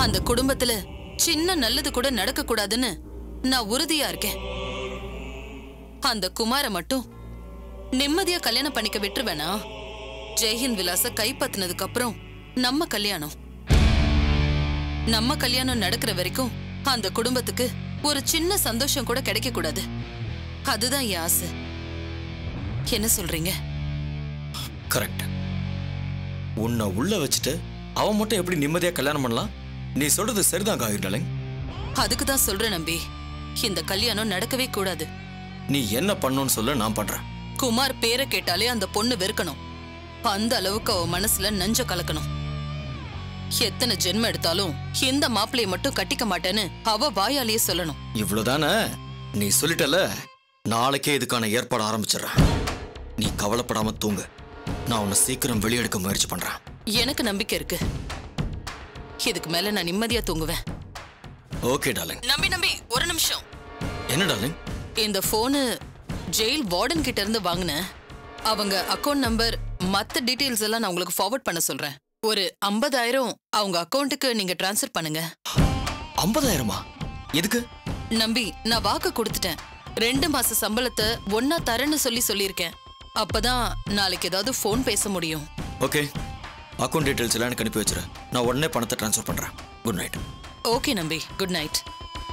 அந்த குடும்பத்துல சின்ன நல்லது கூட நடக்க கூடாதுன்னு நான் உறுதியா இருக்கேன் அந்த குமார மட்டும் நிம்மதியா கல்யாணம் பண்ணிக்க விட்டுருவேனா ஜெய்ஹிந்த் விலாச கைப்பத்தினதுக்கு அப்புறம் நம்ம கல்யாணம் நம்ம கல்யாணம் நடக்கிற வரைக்கும் அந்த குடும்பத்துக்கு ஒரு சின்ன சந்தோஷம் கூட கிடைக்க கூடாது அதுதான் என் ஆசை என்ன சொல்றீங்க கரெக்ட் உன்னை உள்ள வச்சுட்டு அவன் மட்டும் எப்படி நிம்மதியா கல்யாணம் பண்ணலாம் நீ சொல்றது சரிதான் காவிரி டார்லிங் அதுக்கு தான் சொல்றேன் நம்பி இந்த கல்யாணம் நடக்கவே கூடாது நீ என்ன பண்ணணும்னு சொல்ல நான் பண்றேன் குமார் பேரை கேட்டாலே அந்த பொண்ணு வெறுக்கணும் அந்த அளவுக்கு அவ மனசுல நஞ்ச கலக்கணும் எத்தனை ஜென்மம் எடுத்தாலும் இந்த மாப்பிளைய மட்டும் கட்டிக்க மாட்டேன்னு அவ வாயாலேயே சொல்லணும் இவ்வளவுதானே நீ சொல்லிட்டல நாளைக்கே இதுக்கான ஏற்பாடு ஆரம்பிச்சிடுறேன் நீ கவலைப்படாம தூங்கு நான் உன்னை சீக்கிரம் வெளியெடுக்க முயற்சி பண்றேன் எனக்கு நம்பிக்கை இருக்கு இதுக்கு மேல நான் நிம்மதியா தூங்குவேன் ஓகே டார்லிங் நம்பி நம்பி ஒரு நிமிஷம் என்ன டார்லிங் இந்த போனு ஜெயில் வார்டன் கிட்ட இருந்து வாங்கினேன் அவங்க அக்கவுண்ட் நம்பர் மத்த டீடைல்ஸ் எல்லாம் நான் உங்களுக்கு ஃபார்வர்ட் பண்ண சொல்றேன் ஒரு ஐம்பதாயிரம் அவங்க அக்கவுண்ட்டுக்கு நீங்க ட்ரான்ஸ்ஃபர் பண்ணுங்க ஐம்பதாயிரமா எதுக்கு நம்பி நான் வாக்கு கொடுத்துட்டேன் ரெண்டு மாச சம்பளத்தை ஒன்னா தரேன்னு சொல்லி சொல்லியிருக்கேன் அப்பதான் நாளைக்கு ஏதாவது ஃபோன் பேச முடியும் ஓகே அக்கௌண்ட் டீடைல்ஸ் எல்லாம் எனக்கு அனுப்பி வச்சிரு நான் உடனே பணத்தை ட்ரான்ஸ்ஃபர் பண்றேன் குட் நைட் ஓகே நம்பி குட் நைட்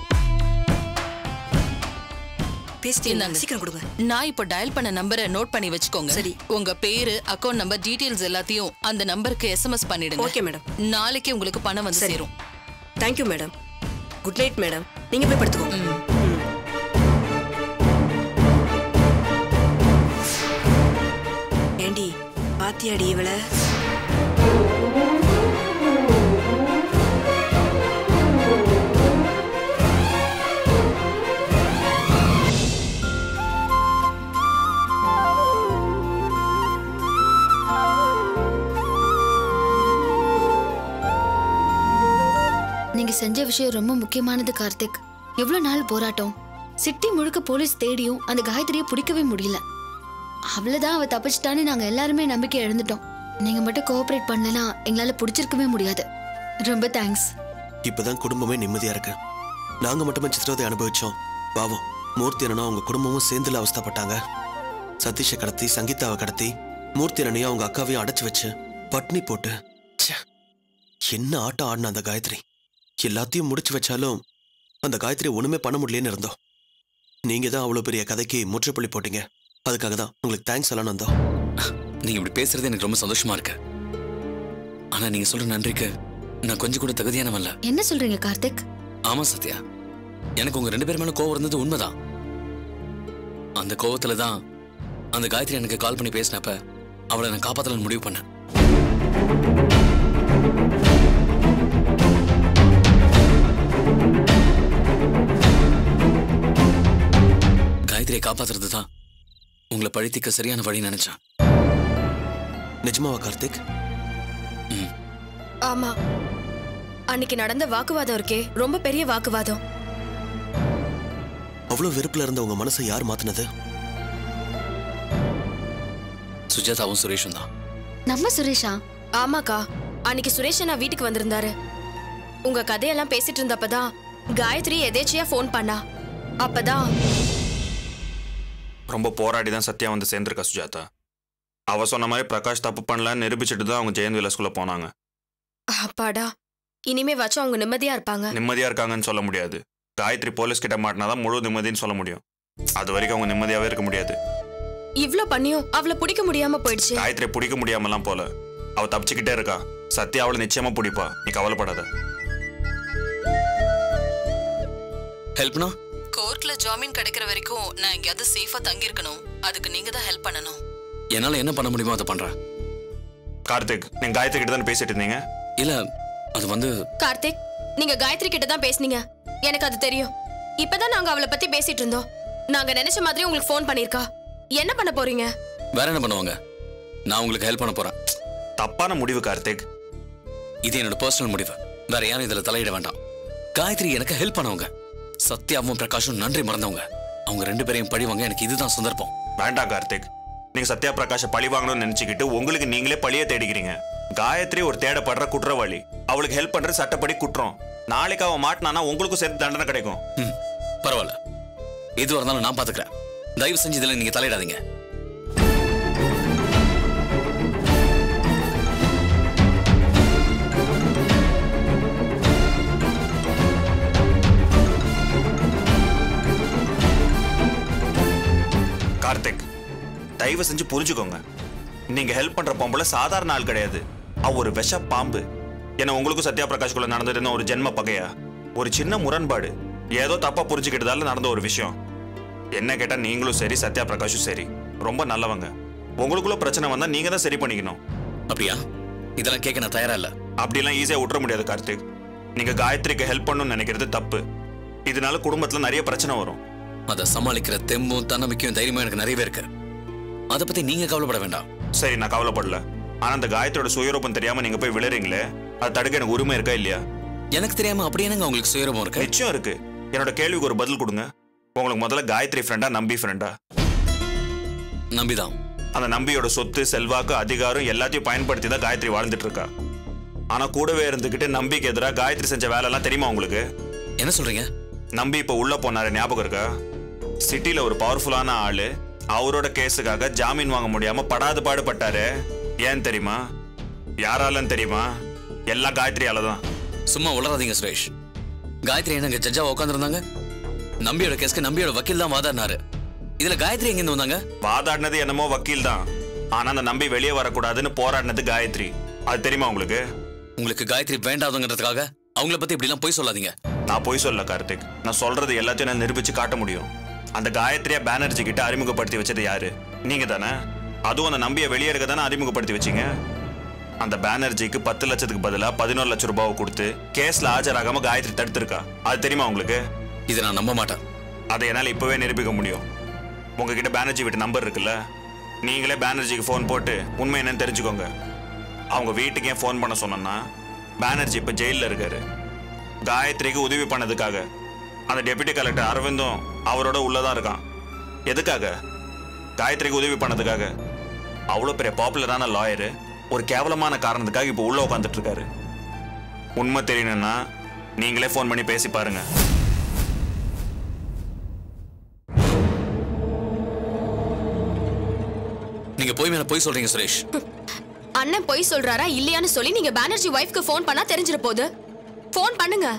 பேசிட்டே இந்தாங்க. சீக்கிரம் கொடுங்க நான் இப்போ டயல் பண்ண நம்பரை நோட் பண்ணி வச்சுக்கோங்க சரி. உங்க பேரு அக்கவுண்ட் நம்பர் டீடைல்ஸ் எல்லாத்தையும் அந்த நம்பருக்கு எஸ்எம்எஸ் பண்ணிடுங்க ஓகே மேடம் நாளைக்கு உங்களுக்கு பணம் வந்து சரி. சேரும் thank you madam good night madam நீங்க போய் படுத்துக்கோங்க ம். ம். ஏண்டி பாத்தியாடி இவள நீங்க செஞ்ச விஷயம் ரொம்ப முக்கியமானது கார்த்திக் எவ்வளவு நாள் போராட்டம் சிட்டி முழுக்க போலீஸ் தேடியும் அந்த காயத்ரியை பிடிக்கவே முடியல அவ்வளவுதான் அவ தப்பிச்சிட்டான்னு நாங்க எல்லாருமே நம்பிக்கை இழந்துட்டோம் நீங்க மட்டும் கோஆபரேட் பண்ணலனா எங்களால பிடிச்சிருக்கவே முடியாது ரொம்ப தேங்க்ஸ் இப்பதான் குடும்பமே நிம்மதியா இருக்கு நாங்க மட்டுமே சித்திரவதை அனுபவிச்சோம் பாவம் மூர்த்தி அண்ணனும் அவங்க குடும்பமும் சேர்ந்துல அவஸ்தைப்பட்டாங்க சதீஷை கடத்தி சங்கீதாவை கடத்தி மூர்த்தி அண்ணனையும் அவங்க அக்காவையும் அடைச்சு வச்சு பட்னி போட்டு ச்சே, என்ன ஆட்டம் ஆடின அந்த காயத்ரி எல்லாத்தையும் முடிச்சு வச்சாலும் அந்த காயத்ரி ஒண்ணுமே பண்ண முடியலன்னு இருந்தோம் நீங்க தான் அவ்வளவு பெரிய கதைக்கு முற்றுப்புள்ளி போட்டீங்க அதுக்காக தான் உங்களுக்கு தேங்க்ஸ் சொல்லணும் வந்தோம் நீங்க இப்படி பேசுறது எனக்கு ரொம்ப சந்தோஷமா இருக்கு ஆனா நீங்க சொல்ற நன்றிக்கு நான் கொஞ்சம் கூட தகுதியானவன் இல்ல என்ன சொல்றீங்க கார்த்திக் ஆமா சத்யா எனக்கு உங்க ரெண்டு பேர் மேல கோவம் இருந்தது உண்மைதான் அந்த கோவத்துல தான் அந்த காயத்ரி எனக்கு கால் பண்ணி பேசினப்ப அவளை நான் காப்பாத்தலன்னு முடிவு பண்ணேன் காயத்ரியை காப்பாத்துறது தான் உங்களை பழித்திக்க சரியான வழி நினைச்சேன் நிஜமாவா கார்த்திக் ஆமா அன்னைக்கு நடந்த வாக்குவாதம் இருக்கே ரொம்ப பெரிய வாக்குவாதம் அவ்வளவு வெறுப்புல இருந்த உங்க மனசை யார் மாத்துனது சுஜாதாவும் சுரேஷும் தான் நம்ம சுரேஷா ஆமாக்கா அன்னைக்கு சுரேஷ் அண்ணா வீட்டுக்கு வந்திருந்தாரு உங்க கதையெல்லாம் பேசிட்டு இருந்தப்பதான் காயத்ரி எதேச்சியா ஃபோன் பண்ணா அப்பதான் ரொம்ப போராடி தான் சத்யா வந்து சேர்ந்திருக்கா சுஜாதா அவ சொன்ன மாதிரி பிரகாஷ் தப்பு பண்ணலன்னு நிரூபிச்சுட்டு தான் அவங்க ஜெயந்த் விலாஸ்குள்ள போனாங்க அப்பாடா இனிமே வச்சும் அவங்க நிம்மதியா இருப்பாங்க நிம்மதியா இருக்காங்கன்னு சொல்ல முடியாது காயத்ரி போலீஸ் கிட்ட மாட்டினாதான் முழு நிம்மதின்னு சொல்ல முடியும் அது வரைக்கும் அவங்க நிம்மதியாவே இருக்க முடியாது இவ்ளோ பண்ணியும் அவளை பிடிக்க முடியாம போயிடுச்சு காயத்ரி பிடிக்க முடியாமலாம் போல அவ தப்பிச்சுக்கிட்டே இருக்கா சத்யா அவளை நிச்சயமா பிடிப்பா நீ கவலைப்படாத ஹெல்ப்னா கோர்ட்ல ஜாமீன் கிடைக்கிற வரைக்கும் நான் எங்கேயாவது சேஃபா தங்கியிருக்கணும் அதுக்கு நீங்க தான் ஹெல்ப் பண்ணணும் என்னால என்ன பண்ண முடியுமோ அதை பண்றேன் கார்த்திக் நீங்க காயத்ரி கிட்ட தானே பேசிட்டு இருந்தீங்க இல்ல அது வந்து கார்த்திக் நீங்க காயத்ரி கிட்ட தான் பேசுனீங்க எனக்கு அது தெரியும் இப்பதான் நாங்க அவளை பத்தி பேசிட்டு இருந்தோம் நாங்க நினைச்ச மாதிரி உங்களுக்கு ஃபோன் பண்ணிருக்கா என்ன பண்ண போறீங்க வேற என்ன பண்ணுவாங்க நான் உங்களுக்கு ஹெல்ப் பண்ண போறேன் தப்பான முடிவு கார்த்திக் இது என்னோட பர்சனல் முடிவு வேற யாரும் இதுல தலையிட வேண்டாம் காயத்ரி எனக்கு ஹெல்ப் பண்ணவங்க சத்யாவும் பிரகாஷும் நன்றி மறந்தவங்க அவங்க ரெண்டு பேரையும் பழிவாங்க எனக்கு இதுதான் சந்தர்ப்பம் வேண்டாம் கார்த்திக் நீங்க சத்யா பிரகாஷை பழி வாங்கணும்னு நினைச்சுக்கிட்டு உங்களுக்கு நீங்களே பழிய தேடிக்கிறீங்க காயத்ரி ஒரு தேடப்படுற குற்றவாளி அவளுக்கு ஹெல்ப் பண்றது சட்டப்படி குற்றம் நாளைக்கு அவன் மாட்டினானா உங்களுக்கும் சேர்த்து தண்டனை கிடைக்கும் ம் பரவாயில்ல எதுவாக இருந்தாலும் நான் பார்த்துக்கிறேன் தயவு செஞ்சு இதில் நீங்கள் தலையிடாதீங்க கார்த்திக் தயவு செஞ்சு புரிஞ்சுக்கோங்க நீங்க ஹெல்ப் பண்ற பொம்பளை சாதாரண ஆள் கிடையாது அவ ஒரு விஷ பாம்பு என்ன உங்களுக்கும் சத்யா பிரகாஷ்குள்ள நடந்தது என்ன ஒரு ஜென்ம பகையா ஒரு சின்ன முரண்பாடு ஏதோ தப்பா புரிஞ்சுக்கிட்டதால நடந்த ஒரு விஷயம் என்ன கேட்டா நீங்களும் சரி சத்யா பிரகாஷும் சரி ரொம்ப நல்லவங்க உங்களுக்குள்ள பிரச்சனை வந்தா நீங்க தான் சரி பண்ணிக்கணும் அப்படியா இதெல்லாம் கேட்க நான் தயாரா இல்லை அப்படிலாம் ஈஸியா விட்டுற முடியாது கார்த்திக் நீங்க காயத்ரிக்கு ஹெல்ப் பண்ணணும்னு நினைக்கிறது தப்பு இதனால குடும்பத்துல நிறைய பிரச்சனை வரும் அதை சமாளிக்கிற தெம்பும் தன்னம்பிக்கையும் தைரியமும் எனக்கு நிறையவே இருக்கு அதை பத்தி நீங்க கவலைப்பட வேண்டாம் சரி நான் கவலைப்படல ஆனா அந்த காயத்ரியோட சுயரூபம் தெரியாம நீங்க போய் விழுறீங்களே அது தடுக்க எனக்கு உரிமை இருக்கா இல்லையா எனக்கு தெரியாம அப்படி என்னங்க உங்களுக்கு சுயரூபம் இருக்கு நிச்சயம் இருக்கு என்னோட கேள்விக்கு ஒரு பதில் கொடுங்க உங்களுக்கு முதல்ல காயத்ரி ஃப்ரெண்டா நம்பி ஃப்ரெண்டா நம்பிதான் அந்த நம்பியோட சொத்து செல்வாக்கு அதிகாரம் எல்லாத்தையும் பயன்படுத்தி தான் காயத்ரி வாழ்ந்துட்டு இருக்கா ஆனா கூடவே இருந்துகிட்டு நம்பிக்கு எதிராக காயத்ரி செஞ்ச வேலைலாம் தெரியுமா உங்களுக்கு என்ன சொல்றீங்க நம்பி இப்ப உள்ள போனாரு ஞாபகம் இருக்கா சிட்டில ஒரு பவர்ஃபுல்லான ஆளு அவரோட கேஸுக்காக ஜாமீன் வாங்க முடியாம படாது பாடுபட்டாரு ஏன் தெரியுமா யாராலன்னு தெரியுமா எல்லாம் காயத்ரியால தான் சும்மா உளறாதீங்க சுரேஷ் காயத்ரி என்னங்க ஜட்ஜா உட்காந்துருந்தாங்க நம்பியோட கேஸ்க்கு நம்பியோட வக்கீல் தான் வாதாடினாரு இதுல காயத்ரி எங்க இருந்து வந்தாங்க வாதாடினது என்னமோ வக்கீல் தான் ஆனா அந்த நம்பி வெளியே வரக்கூடாதுன்னு போராடினது காயத்ரி அது தெரியுமா உங்களுக்கு உங்களுக்கு காயத்ரி வேண்டாதுங்கிறதுக்காக அவங்கள பத்தி இப்படிலாம் போய் சொல்லாதீங்க நான் போய் சொல்ல கார்த்திக் நான் சொல்றது எல்லாத்தையும் நான் நிரூபிச்சு காட்ட முடியும் அந்த காயத்ரியா பேனர்ஜி கிட்ட அறிமுகப்படுத்தி வச்சது யாரு நீங்க தானே அதுவும் அந்த நம்பியை வெளியே எடுக்க தானே அறிமுகப்படுத்தி வச்சீங்க அந்த பேனர்ஜிக்கு பத்து லட்சத்துக்கு பதிலா பதினோரு லட்சம் ரூபாவை கொடுத்து கேஸ்ல ஆஜராகாம காயத்ரி தடுத்திருக்கா அது தெரியுமா உங்களுக்கு இதை நான் நம்ப மாட்டேன் அதை என்னால் இப்போவே நிரூபிக்க முடியும் உங்ககிட்ட பேனர்ஜி வீட்டு நம்பர் இருக்குல்ல நீங்களே பேனர்ஜிக்கு ஃபோன் போட்டு உண்மை என்னன்னு தெரிஞ்சுக்கோங்க அவங்க வீட்டுக்கு ஏன் ஃபோன் பண்ண சொன்னேன்னா பேனர்ஜி இப்போ ஜெயிலில் இருக்காரு காயத்ரிக்கு உதவி பண்ணதுக்காக அந்த டெபுட்டி கலெக்டர் அரவிந்தும் அவரோட உள்ளதான் இருக்கான் எதுக்காக காயத்ரிக்கு உதவி பண்ணதுக்காக அவ்வளோ பெரிய பாப்புலரான லாயரு ஒரு கேவலமான காரணத்துக்காக இப்போ உள்ள உட்காந்துட்டு இருக்காரு உண்மை தெரியணும்னா நீங்களே ஃபோன் பண்ணி பேசி பாருங்க நீங்க போய் மேல போய் சொல்றீங்க சுரேஷ் அண்ணன் பொய் சொல்றாரா இல்லையான்னு சொல்லி நீங்க பானர்ஜி ஒய்ஃப்க்கு ஃபோன் பண்ணா தெரிஞ்சிட போகுது ஃபோன் பண்ணுங்க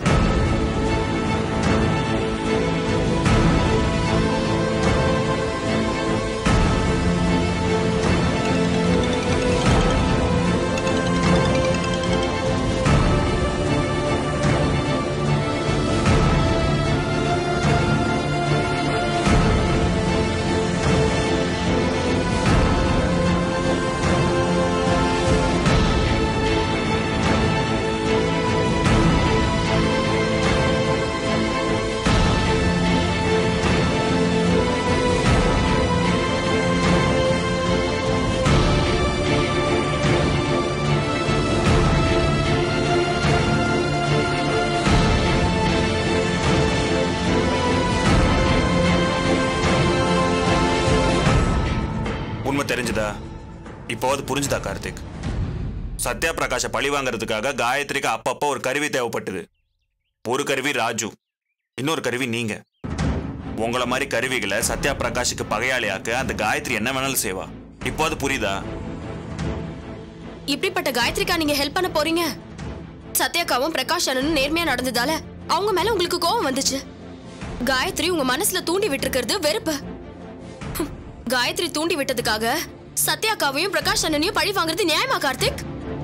உண்மை தெரிஞ்சுதா இப்போது புரிஞ்சுதா கார்த்திக் சத்யா பிரகாஷ பழி வாங்குறதுக்காக காயத்ரிக்கு அப்பப்போ ஒரு கருவி தேவைப்பட்டது ஒரு கருவி ராஜு இன்னொரு கருவி நீங்க உங்கள மாதிரி கருவிகளை சத்யா பிரகாஷுக்கு பகையாளியாக்க அந்த காயத்ரி என்ன வேணாலும் செய்வா இப்போ அது புரியுதா இப்படிப்பட்ட காயத்ரிக்கா நீங்க ஹெல்ப் பண்ண போறீங்க சத்யாக்காவும் பிரகாஷ் அண்ணனும் நேர்மையா நடந்ததால அவங்க மேல உங்களுக்கு கோவம் வந்துச்சு காயத்ரி உங்க மனசுல தூண்டி விட்டுருக்கிறது வெறுப்பு ஹம், காயத்ரி தூண்டி விட்டதுக்காக சத்யாக்காவையும் பிரகாஷ் அண்ணனையும் பழி வாங்குறது நியாயமா கார்த்திக்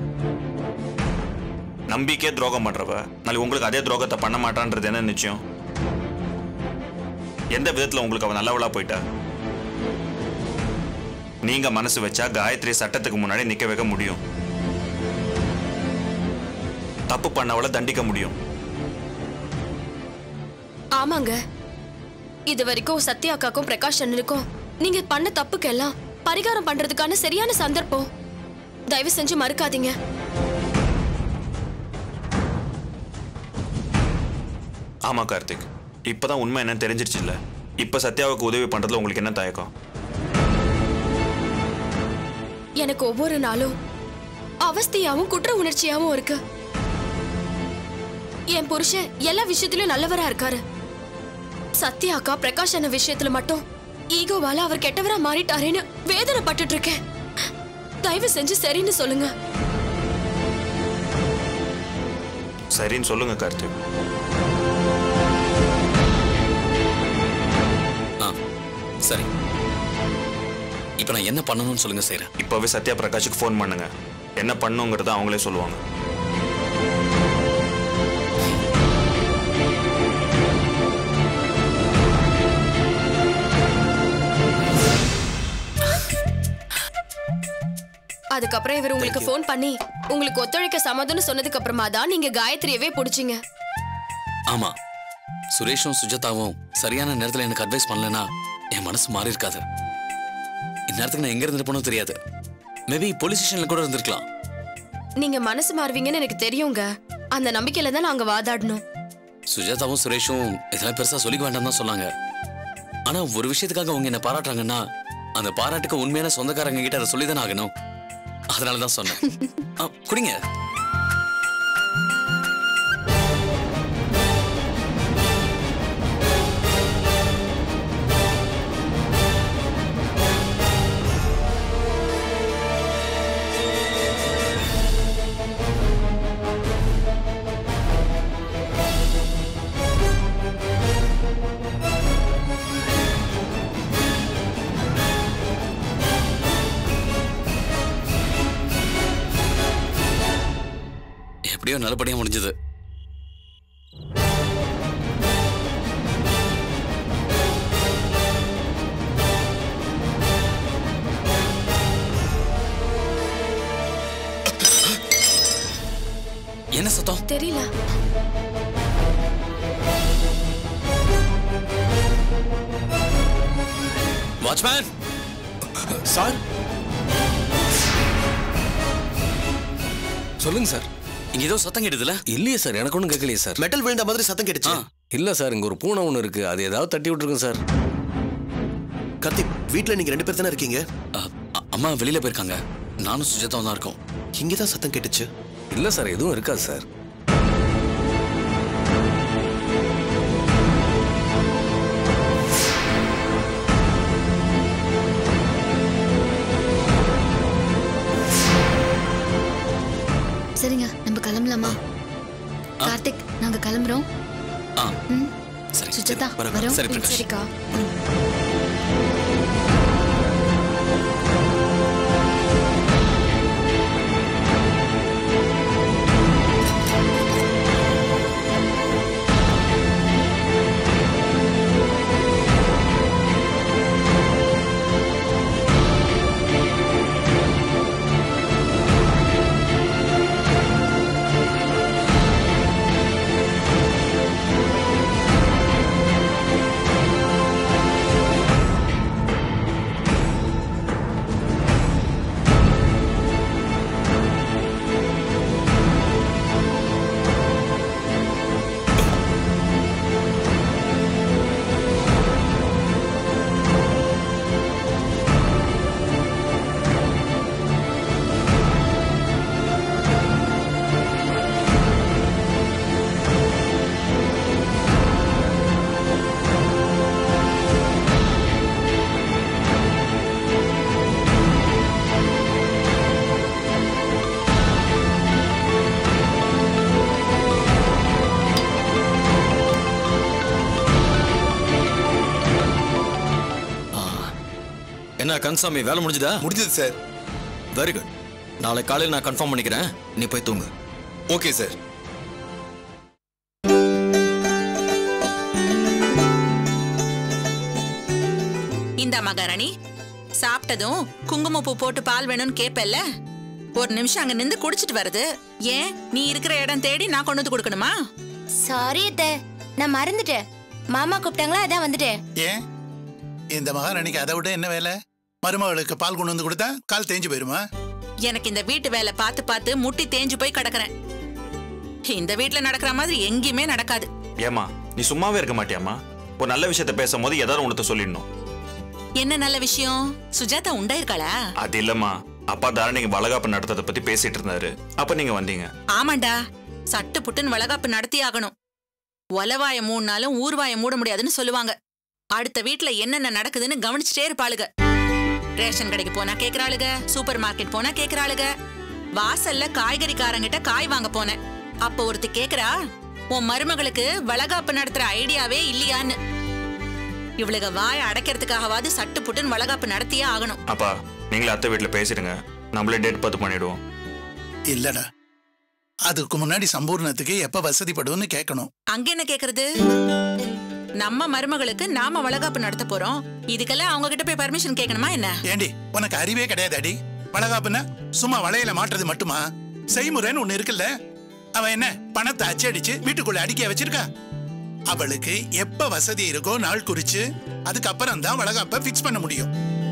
நம்பிக்கை துரோகம் பண்றவ நாளைக்கு உங்களுக்கு அதே துரோகத்தை பண்ண மாட்டான்றது என்ன நிச்சயம் எந்த விதத்துல உங்களுக்கு அவ நல்லவளா போயிட்டா நீங்க மனசு வச்சா காயத்ரி சட்டத்துக்கு முன்னாடி நிக்க வைக்க முடியும் தப்பு பண்ணவளை தண்டிக்க முடியும் ஆமாங்க இது வரைக்கும் சத்யா அக்காக்கும் பிரகாஷ் அண்ணனுக்கும் நீங்க பண்ண தப்புக்கெல்லாம் பரிகாரம் பண்றதுக்கான சரியான சந்தர்ப்பம் தயவு செஞ்சு மறுக்காதீங்க ஆமா கார்த்திக் இப்பதான் உண்மை என்னன்னு தெரிஞ்சிருச்சு இல்ல இப்ப சத்யாவுக்கு உதவி பண்றதுல உங்களுக்கு என்ன தயக்கம் எனக்கு ஒவ்வொரு நாளும் அவஸ்தையாவும் குற்ற உணர்ச்சியாவும் இருக்கு என் புருஷன் எல்லா விஷயத்திலயும் நல்லவரா இருக்காரு சத்யா அக்கா பிரகாஷ் அண்ணன் விஷயத்துல மட்டும் ஈகோவால அவர் கெட்டவரா மாறிட்டாரேன்னு வேதனைப்பட்டுட்டு இருக்கேன் தயவு செஞ்சு சரின்னு சொல்லுங்க சரின்னு சொல்லுங்க கார்த்திக் ஆ சரி இப்போ நான் என்ன பண்ணணும்னு சொல்லுங்க செய்கிறேன் இப்போவே சத்யா பிரகாஷுக்கு ஃபோன் பண்ணுங்க என்ன பண்ணுங்கிறத அவங்களே சொல்லுவாங்க அதுக்கப்புறம் இவர் உங்களுக்கு ஃபோன் பண்ணி உங்களுக்கு ஒத்துழைக்க சம்மதம்னு சொன்னதுக்கு அப்புறமா தான் நீங்க காயத்ரியவே பிடிச்சிங்க ஆமா சுரேஷும் சுஜாதாவும் சரியான நேரத்தில் எனக்கு அட்வைஸ் பண்ணலனா என் மனசு மாறி இருக்காது இந்நேரத்துக்கு நான் எங்க இருந்திருப்பேனோ தெரியாது மேபி போலீஸ் ஸ்டேஷன்ல கூட இருந்திருக்கலாம் நீங்க மனசு மாறுவீங்கன்னு எனக்கு தெரியுங்க அந்த நம்பிக்கையில தான் நாங்க வாதாடணும் சுஜாதாவும் சுரேஷும் இதெல்லாம் பெருசா சொல்லிக்க வேண்டாம் தான் சொன்னாங்க ஆனா ஒரு விஷயத்துக்காக அவங்க என்ன பாராட்டுறாங்கன்னா அந்த பாராட்டுக்கு உண்மையான சொந்தக்காரங்க கிட்ட அதை சொல்லிதானே ஆகணும் அதனால தான் சொன்னேன் ஆ, குடிங்க எப்படியோ நல்லபடியா முடிஞ்சது என்ன சத்தம் தெரியல வாட்ச்மேன் சார் சொல்லுங்க சார் இங்க ஏதோ சத்தம் கேட்டதுல இல்லையே சார் எனக்கு ஒன்றும் கேட்கலையே சார் மெட்டல் விழுந்த மாதிரி சத்தம் கேட்டுச்சு ஆ. இல்ல சார் இங்க ஒரு பூனை ஒன்று இருக்கு அது ஏதாவது தட்டி விட்டுருங்க சார் கார்த்திக் வீட்ல நீங்க ரெண்டு பேர் தானே இருக்கீங்க அம்மா வெளியில போயிருக்காங்க நானும் சுஜாதாவும் தான் இருக்கோம் இங்கே தான் சத்தம் கேட்டுச்சு இல்ல சார் எதுவும் இருக்காது சார் சரிங்க நம்ம கிளம்பலாமா கார்த்திக் நாங்க கிளம்புறோம் ஆ ம் சரி சுஜாதா வரேன். வரோம் சரி பிரகாஷ் சரிக்கா என்ன கன்சாமி வேலை முடிஞ்சுதா முடிஞ்சது சார் வெரி குட் நாளை காலையில் நான் கன்ஃபார்ம் பண்ணிக்கிறேன் நீ போய் தூங்கு ஓகே சார் இந்த மகாராணி சாப்பிட்டதும் குங்குமப்பூ போட்டு பால் வேணும்னு கேப்பல்ல ஒரு நிமிஷம் அங்க நின்று குடிச்சிட்டு வருது ஏன் நீ இருக்கிற இடம் தேடி நான் கொண்டு வந்து கொடுக்கணுமா சாரி அத்தை நான் மறந்துட்டேன் மாமா கூப்பிட்டாங்களா அதான் வந்துட்டேன் ஏன் இந்த மகாராணிக்கு அதை விட என்ன வேலை மருமகளுக்கு பால் கொண்டு வந்து கொடுத்தா கால் தேஞ்சு போயிருமா எனக்கு இந்த வீட்டு வேலை பார்த்து பார்த்து முட்டி தேஞ்சு போய் கிடக்குறேன் இந்த வீட்ல நடக்கிற மாதிரி எங்கேயுமே நடக்காது ஏமா நீ சும்மாவே இருக்க மாட்டியாம்மா ஒரு நல்ல விஷயத்த பேசும்போது ஏதாவது உனத்த சொல்லிடணும் என்ன நல்ல விஷயம் சுஜாதா உண்டாயிருக்காளா அது இல்லம்மா அப்பா தாரணிங்க வளகாப்பு நடத்ததை பத்தி பேசிட்டு இருந்தாரு அப்ப நீங்க வந்தீங்க ஆமாண்டா சட்டு புட்டுன்னு வளகாப்பு நடத்தி ஆகணும் ஒலவாய மூணுனாலும் ஊர்வாய மூட முடியாதுன்னு சொல்லுவாங்க அடுத்த வீட்ல என்னென்ன நடக்குதுன்னு கவனிச்சுட்டே இருப்பாளுக ரேஷன் கடைக்கு போனா கேக்குறாளுக சூப்பர் மார்க்கெட் போனா கேக்குறாளுக வாசல்ல காய்கறிக்காரங்கிட்ட காய் வாங்க போனேன் அப்ப ஒருத்தி கேக்குறா உன் மருமகளுக்கு வளகாப்பு நடத்துற ஐடியாவே இல்லையான்னு இவளுக வாய அடைக்கிறதுக்காகவாது சட்டு புட்டுன்னு வளகாப்பு நடத்தியே ஆகணும் அப்பா நீங்களே அத்தை வீட்டுல பேசிடுங்க நம்மளே டேட் பார்த்து பண்ணிடுவோம் இல்லடா அதுக்கு முன்னாடி சம்பூர்ணத்துக்கு எப்ப வசதிப்படும்னு கேட்கணும் அங்க என்ன கேக்குறது நம்ம மருமகளுக்கு நாம வளகாப்பு நடத்த போறோம் இதுக்கெல்லாம் அவங்க கிட்ட போய் பர்மிஷன் கேட்கணுமா என்ன ஏண்டி உனக்கு அறிவே கிடையாது அடி வளகாப்புன்னா சும்மா வளையல மாட்டுறது மட்டுமா செய்முறைன்னு ஒண்ணு இருக்குல்ல அவன் என்ன பணத்தை அச்சடிச்சு வீட்டுக்குள்ள அடிக்க வச்சிருக்கா அவளுக்கு எப்ப வசதி இருக்கோ நாள் குறிச்சு அதுக்கப்புறம் தான் வளகாப்ப ஃபிக்ஸ் பண்ண முடியும்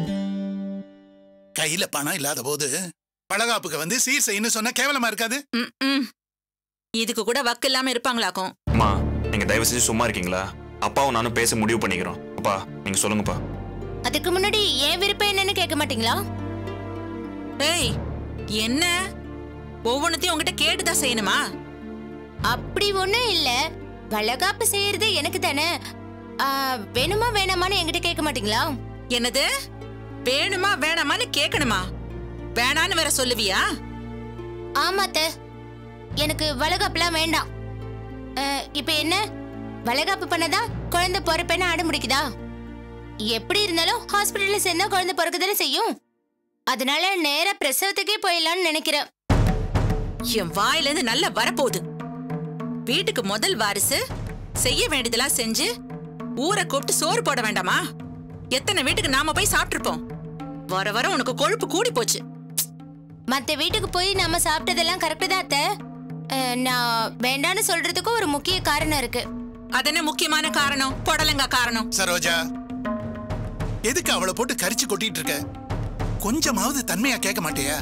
கையில பணம் இல்லாத போது வளகாப்புக்கு வந்து சீர் செய்யன்னு சொன்னா கேவலமா இருக்காது ம், ம். இதுக்கு கூட வக்கு இல்லாம இருப்பாங்களாக்கும் அம்மா நீங்க தயவு செஞ்சு சும்மா இருக்கீங்களா அப்பாவும் நானும் பேச முடிவு பண்ணிக்கிறோம் அப்பா நீங்க சொல்லுங்கப்பா அதுக்கு முன்னாடி என் விருப்பம் என்னன்னு கேட்க மாட்டீங்களா ஏய் என்ன ஒவ்வொன்றத்தையும் உங்ககிட்ட கேட்டுதான் செய்யணுமா அப்படி ஒண்ணும் இல்ல வளகாப்பு செய்யறது எனக்கு தானே ஆ, வேணுமா வேணாமான்னு என்கிட்ட கேட்க மாட்டீங்களா என்னது வேணுமா வேணாமான்னு கேட்கணுமா வேணான்னு வேற சொல்லுவியா ஆமாத்த எனக்கு வளகாப்புலாம் வேண்டாம் ஆ, இப்ப என்ன வளகாப்பு பண்ணதா குழந்தை பிறப்பேன்னு அடம் முடிக்குதா எப்படி இருந்தாலும் ஹாஸ்பிட்டல்ல சேர்ந்தா குழந்தை பிறக்க தானே செய்யும் அதனால நேரா பிரசவத்துக்கே போயிடலாம்னு நினைக்கிறேன் என் வாயில இருந்து நல்லா வரப்போகுது வீட்டுக்கு முதல் வாரிசு செய்ய வேண்டியதெல்லாம் செஞ்சு ஊரை கூப்பிட்டு சோறு போட வேண்டாமா எத்தனை வீட்டுக்கு நாம போய் சாப்பிட்டிருப்போம் வர வர உனக்கு கொழுப்பு கூடி போச்சு மத்த வீட்டுக்கு போய் நம்ம சாப்பிட்டதெல்லாம் கரெக்டு தான் அத்தை அஹ், நான் வேண்டான்னு சொல்றதுக்கும் ஒரு முக்கிய காரணம் இருக்கு அதென்ன முக்கியமான காரணம் புடலங்கா காரணம் சரோஜா எதுக்கு அவளை போட்டு கரிச்சு கொட்டிட்டு இருக்க கொஞ்சமாவது தன்மையா கேட்க மாட்டியா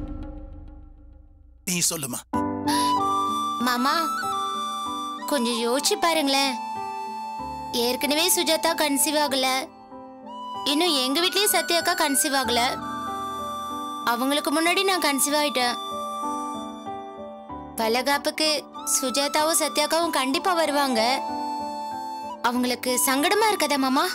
நீ சொல்லுமா மாமா கொஞ்சம் யோசிச்சு பாருங்களேன் ஏற்கனவே சுஜாதா கன்சீவ் ஆகல இன்னும் எங்க வீட்லயும் சத்யாக்கா கன்சீவ் ஆகல அவங்களுக்கு முன்னாடி நான் கன்சீவ் ஆயிட்டேன் பலகாப்புக்கு சுஜாதாவும் சத்யாக்காவும் கண்டிப்பா வருவாங்க அவங்களுக்கு சங்கடமா இருக்கதா மாமா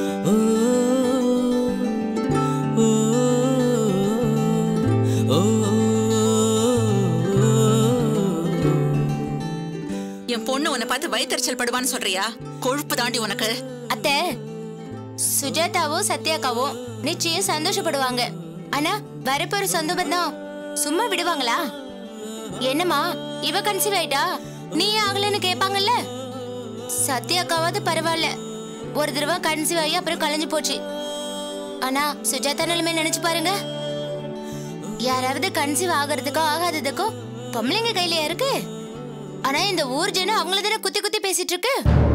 என் பொண்ணு உன்னை பார்த்து வயிற்றுச்சல் படுவான்னு சொல்றியா கொழுப்பு தாண்டி உனக்கு அத்தை சுஜாதாவும் சத்யாக்காவும் நிச்சயம் சந்தோஷப்படுவாங்க ஆனா வரப்போற சொந்த பந்தம் சும்மா விடுவாங்களா என்னம்மா இவ கன்சீவ் ஆயிட்டா நீ ஆகலன்னு கேட்பாங்கல்ல சத்யாக்காவது பரவாயில்ல ஒரு தடவை கன்சீவ் ஆகி அப்புறம் கலைஞ்சு போச்சு ஆனா சுஜாதா நிலைமை நினைச்சு பாருங்க யாராவது கன்சீவ் ஆகிறதுக்கோ ஆகாததுக்கோ பொம்பளைங்க கையில இருக்கு ஆனா இந்த ஊர் ஜனம் அவங்கள தானே குத்தி குத்தி பேசிட்டு இருக்கு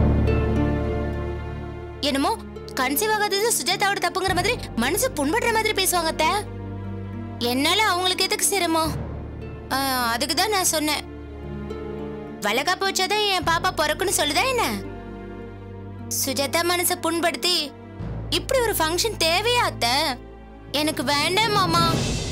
என்னமோ கன்சீவ் ஆகாதது சுஜாதாவோட தப்புங்கிற மாதிரி மனசு புண்படுற மாதிரி பேசுவாங்க அத்தை என்னால அவங்களுக்கு எதுக்கு சிரமம் ஆ, அதுக்கு தான் நான் சொன்னேன் வளகாப்பு வச்சாதான் என் பாப்பா பிறக்குன்னு சொல்லுதா என்ன சுஜாதா மனசை புண்படுத்தி இப்படி ஒரு ஃபங்க்ஷன் தேவையா அத்தை எனக்கு வேண்டாம் மாமா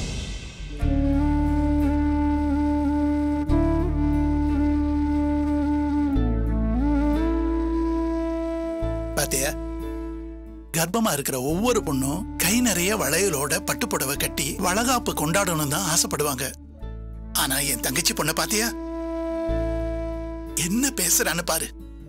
பாத்தியா கர்ப்பமா இருக்கிற ஒவ்வொரு பொண்ணும் கை நிறைய வளையலோட பட்டுப்புடவை கட்டி வளகாப்பு கொண்டாடணும் தான் ஆசைப்படுவாங்க ஆனா என் தங்கச்சி பொண்ணை பாத்தியா என்ன பேசுறான்னு பாரு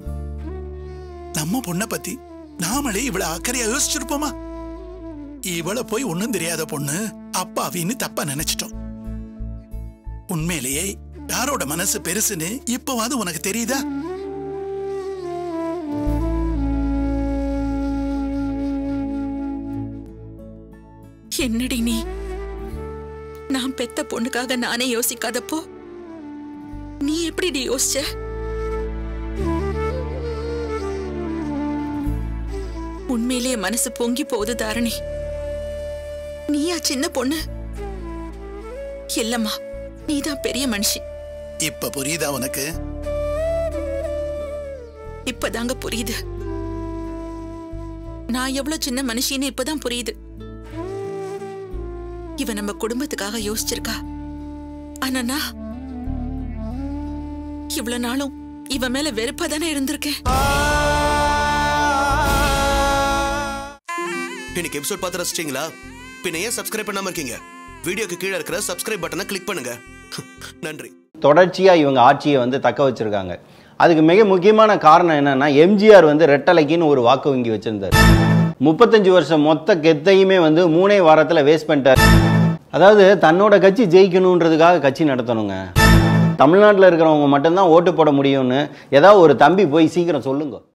நம்ம பொண்ணை பத்தி நாமளே இவ்வளவு அக்கறையா யோசிச்சிருப்போமா இவளை போய் ஒண்ணும் தெரியாத பொண்ணு அப்பாவின்னு தப்பா நினைச்சிட்டோம் உண்மையிலேயே யாரோட மனசு பெருசுன்னு இப்பவாது உனக்கு தெரியுதா என்னடி நீ நான் பெத்த பொண்ணுக்காக நானே யோசிக்காதப்போ நீ எப்படி யோசிச்ச உண்மையிலேயே மனசு பொங்கி போகுது தாரணி நீயா சின்ன பொண்ணு இல்லம்மா நீதான் பெரிய மனுஷி இப்ப புரியுதா உனக்கு இப்பதாங்க புரியுது நான் எவ்வளவு சின்ன மனுஷின்னு இப்பதான் புரியுது இவ நம்ம குடும்பத்துக்காக யோசிச்சிருக்கா ஆனா நான் இவ்வளவு நாளும் இவ மேல வெறுப்பா தானே இருந்திருக்கேன் இன்னைக்கு எபிசோட் பார்த்து ரசிச்சிங்களா பின்ன ஏன் சப்ஸ்கிரைப் பண்ணாம இருக்கீங்க வீடியோக்கு கீழே இருக்கிற சப்ஸ்கிரைப் பட்டனை கிளிக் பண்ணுங்க நன்றி தொடர்ச்சியாக இவங்க ஆட்சியை வந்து தக்க வச்சிருக்காங்க அதுக்கு மிக முக்கியமான காரணம் என்னன்னா எம்ஜிஆர் வந்து ரெட்டலைக்குன்னு ஒரு வாக்கு வங்கி வச்சிருந்தார் முப்பத்தஞ்சு வருஷம் மொத்த கெத்தையுமே வந்து மூணே வாரத்தில் வேஸ்ட் பண்ணிட்டார் அதாவது தன்னோட கட்சி ஜெயிக்கணுன்றதுக்காக கட்சி நடத்தணுங்க தமிழ்நாட்டில் இருக்கிறவங்க மட்டும்தான் ஓட்டு போட முடியும்னு ஏதாவது ஒரு தம்பி போய் சீக்கிரம் சொல்லுங்க